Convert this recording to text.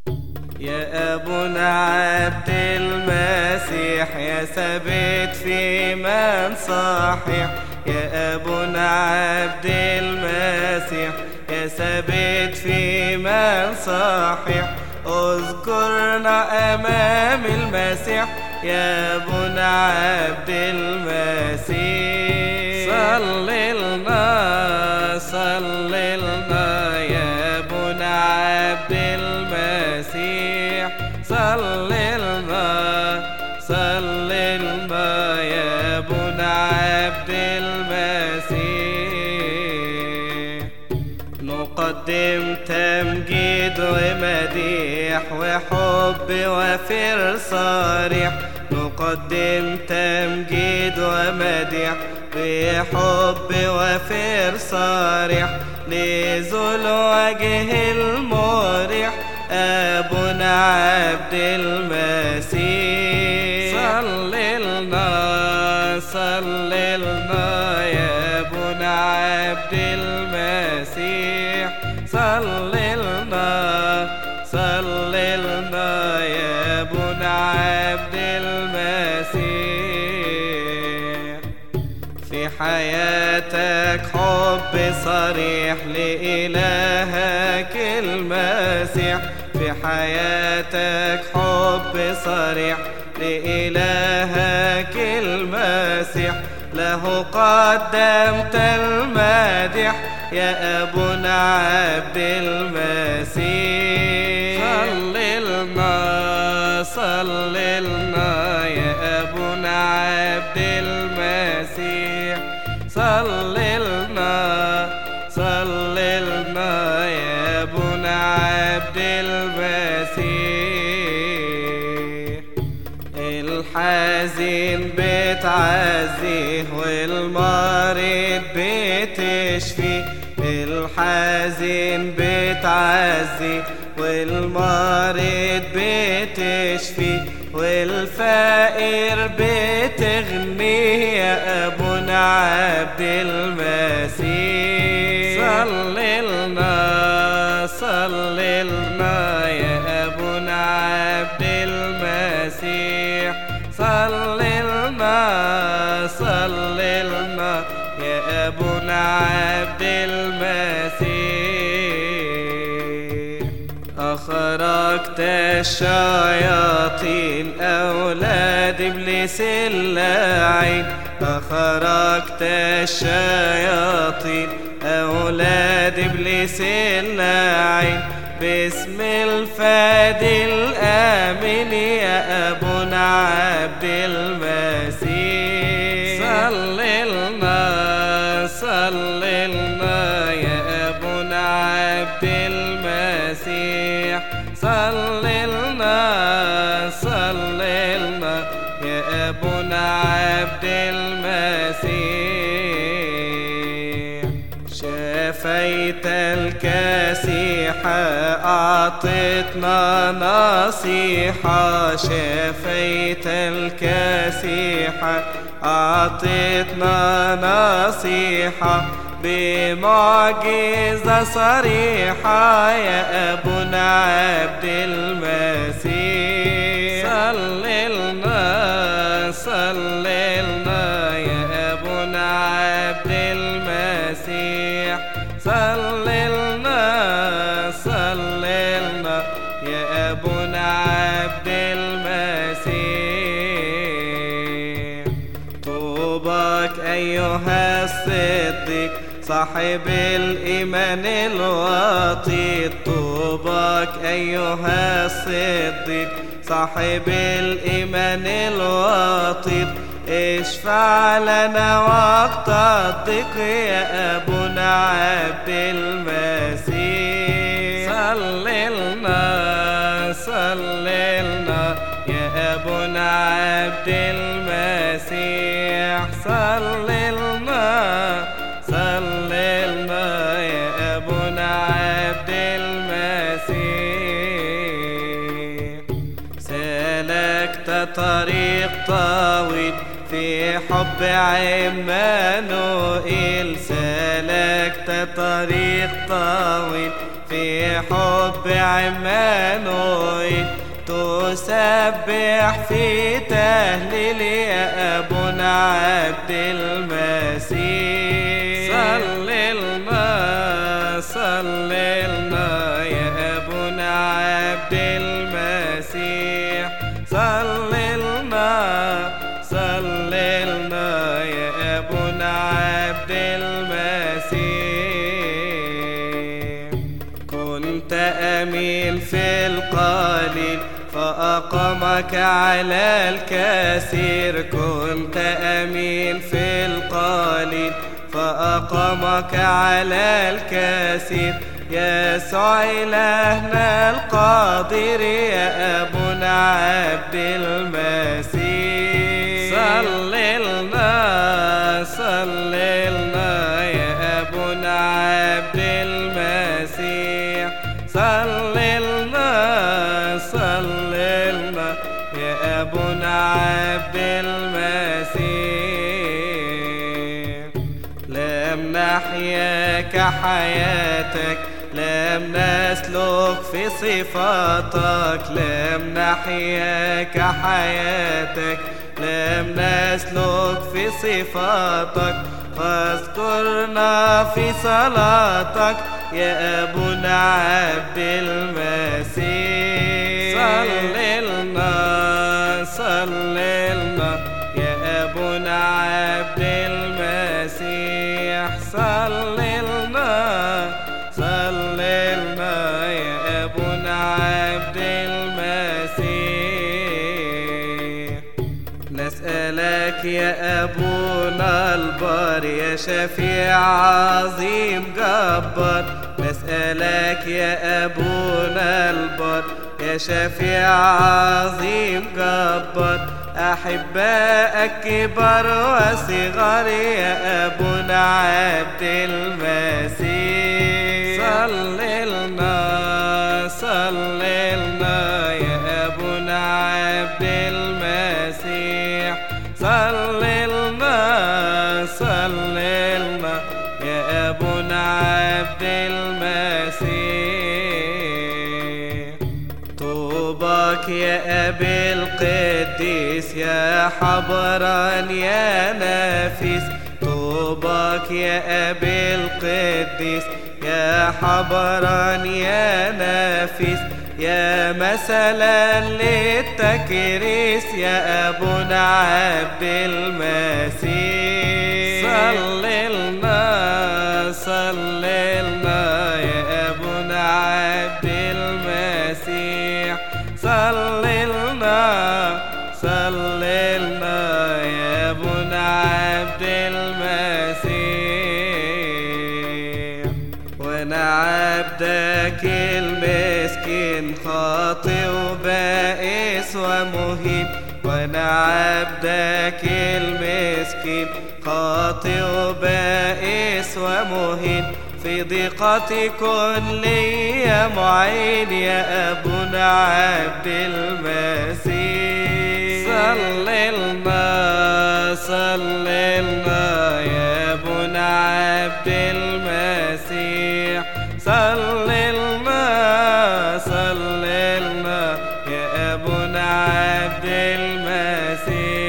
يا أبونا عبد المسيح يا ثابت في من صحيح يا أبونا عبد المسيح يا ثابت في من صحيح اذكرنا أمام المسيح يا أبونا عبد المسيح صلي لنا صلي لنا يا أبونا عبد المسيح صلي لنا صلي لنا يا أبونا عبد المسيح نقدم تمجيد ومديح وحب وفر صريح نقدم تمجيد ومديح بحب وفر صريح لذو الوجه المريح أبونا عبد المسيح صلي لنا صلي لنا يا أبونا عبد المسيح صلي لنا صلي لنا يا أبونا عبد المسيح في حياتك حب صريح لإلهك المسيح في حياتك حب صريح لإلهك المسيح له قدمت المادح يا أبونا عبد المسيح صلي لنا صلي لنا يا أبونا عبد المسيح صلي لنا صلي لنا يا أبونا عبد المسيح الحزين بتعزيه والمريض بتشفيه الحزين بتعزيه والمريض بتشفيه والفقير بتغنيه يا أبونا عبد المسيح صلي لنا صلي لنا يا أبونا عبد المسيح صلي لنا صلي لنا يا أبونا عبد المسيح أخرجت الشياطين أولاد إبليس اللعين أخرجت الشياطين أولاد إبليس اللعين باسم الفادي الآمن يا أبونا عبد المسيح صلي لنا صلي لنا يا أبونا عبد المسيح صلي لنا صلي لنا يا أبونا عبد المسيح شفيت الكاسحة أعطتنا نصيحة شفيت الكاسحة أعطتنا نصيحة بمعجزة صريحة يا أبونا عبد المسيح صلي لنا صلي لنا يا أبونا عبد المسيح صلي لنا صلي لنا يا أبونا عبد المسيح طوبك أيها الصديق صاحب الإيمان الوطيد طوبك أيها الصديق صاحب الإيمان الوطيد اشفع لنا وقت الضيق يا أبونا عبد المسيح صلي لنا صلي لنا يا أبونا عبد المسيح صلي لنا صلي لنا يا أبونا عبد المسيح سلكت طريق طويل في حب عمانوئيل سلكت طريق طويل في حب عمانوئيل تسبح في تهليل يا أبونا عبد المسيح صللنا صللنا يا أبونا عبد المسيح صللنا صللنا يا أبونا عبد المسيح كنت أمين في القليل فأقامك على الكثير كنت أمين في القليل فأقامك على الكثير يسوع إلهنا القادر يا أبونا عبد المسيح صللنا صللنا يا أبونا عبد المسيح صللنا صللنا يا أبونا عبد المسيح لم نحيا كحياتك لم نسلك في صفاتك لم نحيا كحياتك لم نسلك في صفاتك فاذكرنا في صلاتك يا أبونا عبد المسيح صللنا صللنا يا أبونا عبد المسيح صللنا صللنا يا أبونا عبد المسيح نسألك يا أبونا البار يا شفيع عظيم جبار نسألك يا أبونا البار يا شفيع عظيم جبار أحبائك كبار وصغار يا أبونا عبد المسيح صللنا صللنا يا أبونا عبد المسيح صللنا صللنا يا أبونا عبد المسيح طوبك يا أبي القديس يا حبران يا نفيس طوبك يا أبي القديس يا حبران يا نفيس يا مثلا للتكريس يا أبونا عبد المسيح صللنا صللنا يا أبونا عبد المسيح صللنا صللنا يا أبونا عبد المسيح وانا عبدك المسكين خاطئ وبائس ومهين وانا عبدك المسكين خاطئ وبائس ومهين في ضيقتي كن لي معين يا أبونا عبد المسيح صللنا صللنا يا أبونا عبد المسيح صللنا صللنا يا أبونا عبد المسيح